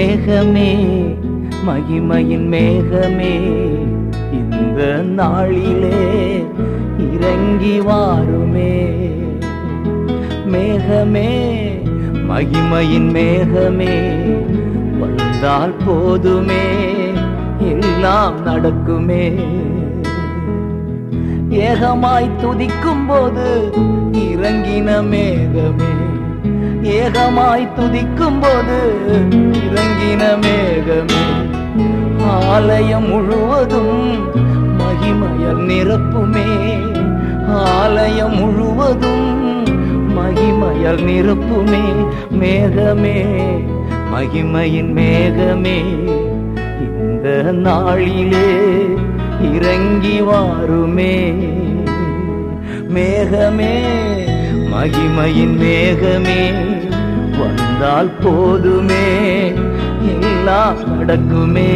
மேகமே மகிமையின் மேகமே இந்த நாளிலே இறங்கி வாருமே மேகமே மகிமையின் மேகமே வந்தால் போதுமே எல்லாம் நடக்குமே ஏகமாய் துதிக்கும் போது இறங்கின மேகமே ஏகமாய் துதிக்கும் போது இறங்கின மேகமே ஆலயம் முழுவதும் மகிமையல் நிரப்புமே ஆலயம் முழுவதும் மகிமையல் நிரப்புமே மேகமே மகிமையின் மேகமே இந்த நாளிலே இறங்கி வாருமே மேகமே மகிமையின் மேகமே வந்தால் போதுமே எல்லாம் நடக்குமே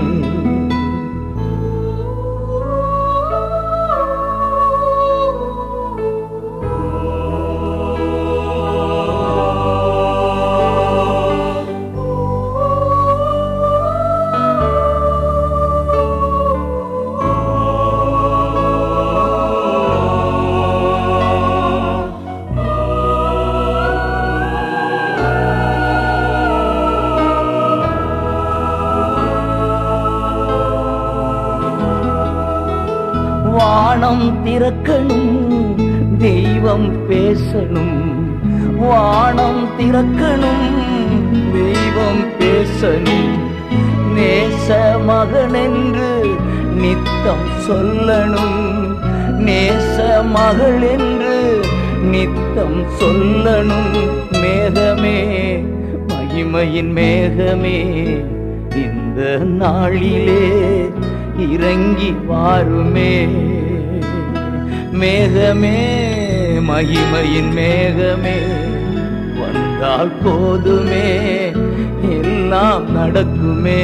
வானம் திறக்கணும் தெய்வம் பேசணும் வானம் திறக்கணும் தெய்வம் பேசணும் நேச மகனென்று நித்தம் சொல்லணும் நேச மகள் என்று நித்தம் சொல்லணும் மேகமே மகிமையின் மேகமே இந்த நாளிலே இறங்கி வாருமே மேகமே மகிமையின் மேகமே வந்தால் போதுமே எல்லாம் நடக்குமே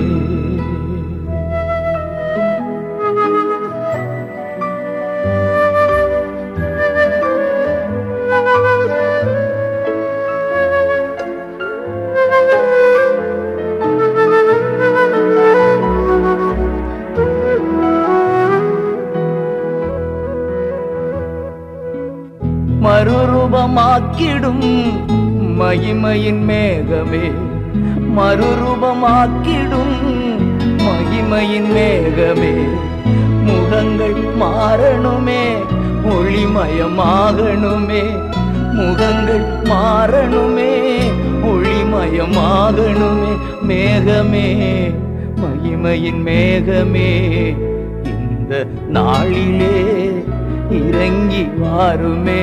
மறுரூபமாக்கிடும் மகிமையின் மேகமே மறுரூபமாக்கிடும் மகிமையின் மேகமே முகங்கள் மாறணுமே ஒளிமயமாகணுமே முகங்கள் மாறணுமே ஒளிமயமாகணுமே மேகமே மகிமையின் மேகமே இந்த நாளிலே இறங்கி வாருமே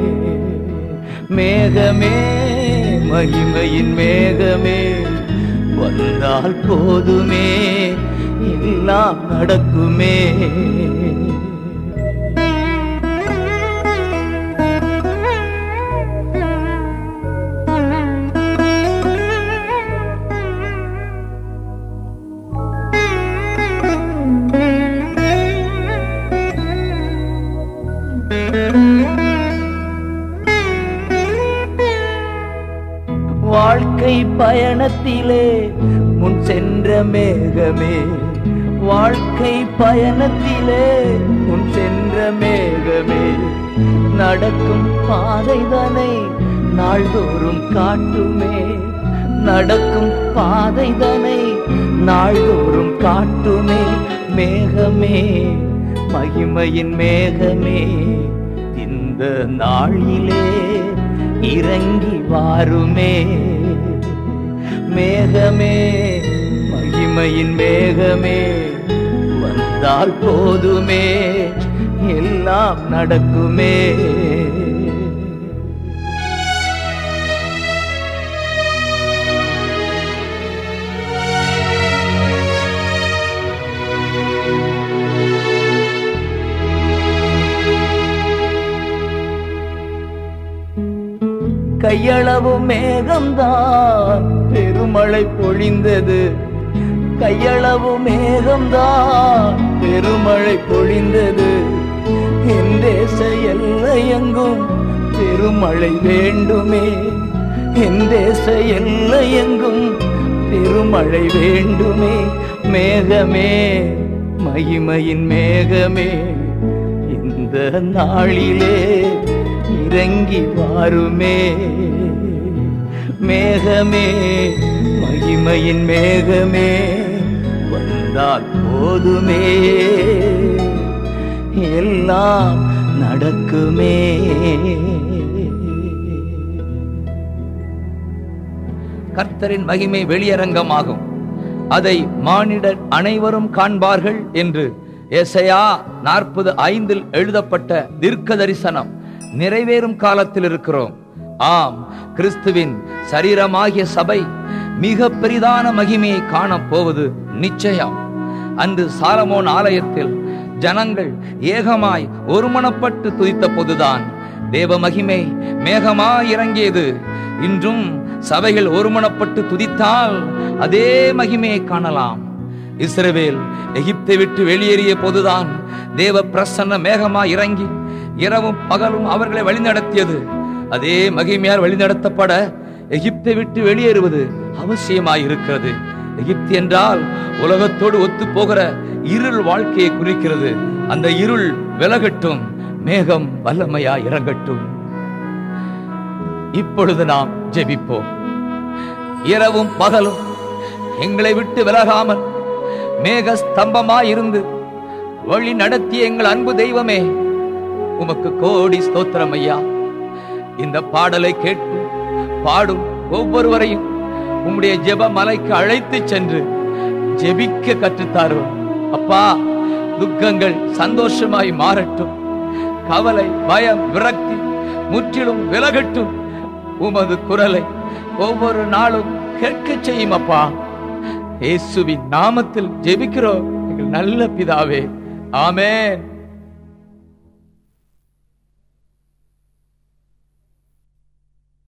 மேகமே மகிமையின் மேகமே வந்தால் போதுமே எல்லாம் நடக்குமே வாழ்க்கை பயணத்திலே முன் சென்ற மேகமே வாழ்க்கை பயணத்திலே முன் சென்ற மேகமே நடக்கும் பாதைதனை நாள்தோறும் காட்டுமே நடக்கும் பாதைதனை நாள்தோறும் காட்டுமே மேகமே மகிமையின் மேகமே இந்த நாளிலே இறங்கி வாருமே மேகமே மகிமையின் மேகமே வந்தால் போதுமே எல்லாம் நடக்குமே கையளவு மேகம்தான் பெருமழை பொழிந்தது கையளவு மேகம்தான் பெருமழை பொழிந்தது என் தேச எல்லையெங்கும் பெருமழை வேண்டுமே என் தேச எல்லையெங்கும் பெருமழை வேண்டுமே மேகமே மகிமையின் மேகமே இந்த நாளிலே இறங்கி வாருமே மேகமே மகிமையின் மேகமே வந்தால் போதுமே எல்லாம் நடக்குமே கர்த்தரின் மகிமை வெளியரங்கமாகும் அதை மானிடர் அனைவரும் காண்பார்கள் என்று எசையா நாற்பது ஐந்தில் எழுதப்பட்ட தீர்க்க தரிசனம் நிறைவேறும் காலத்தில் இருக்கிறோம் ஆம் கிறிஸ்துவின் சரீரமாகிய சபை மிக பெரிதான மகிமையை காணப் போவது நிச்சயம் அன்று சாலமோன் ஆலயத்தில் ஜனங்கள் ஏகமாய் ஒருமனப்பட்டு துதித்த போதுதான் தேவ மகிமை மேகமாய் இறங்கியது இன்றும் சபைகள் ஒருமனப்பட்டு துதித்தால் அதே மகிமையை காணலாம் இஸ்ரவேல் எகிப்தை விட்டு வெளியேறிய போதுதான் தேவ பிரசன்ன மேகமாய் இறங்கி இரவும் பகலும் அவர்களை வழிநடத்தியது அதே மகிமையார் வழிநடத்தப்பட எகிப்தை விட்டு வெளியேறுவது அவசியமாய் இருக்கிறது எகிப்து என்றால் உலகத்தோடு ஒத்து போகிற இருள் வாழ்க்கையை குறிக்கிறது அந்த இருள் விலகட்டும் மேகம் வல்லமையா இறங்கட்டும் இப்பொழுது நாம் ஜெபிப்போம் இரவும் பகலும் எங்களை விட்டு விலகாமல் மேக ஸ்தம்பமாய் இருந்து வழி நடத்திய எங்கள் அன்பு தெய்வமே உமக்கு கோடி ஸ்தோத்திரம் ஐயா இந்த பாடலை கேட்கும் பாடும் ஒவ்வொருவரையும் உம்முடைய ஜெப மலைக்கு அழைத்து சென்று ஜெபிக்க கற்றுத்தாரும் அப்பா துக்கங்கள் சந்தோஷமாய் மாறட்டும் கவலை பயம் விரக்தி முற்றிலும் விலகட்டும் உமது குரலை ஒவ்வொரு நாளும் கேட்க செய்யும் அப்பா இயேசுவின் நாமத்தில் ஜெபிக்கிறோம் எங்கள் நல்ல பிதாவே ஆமென்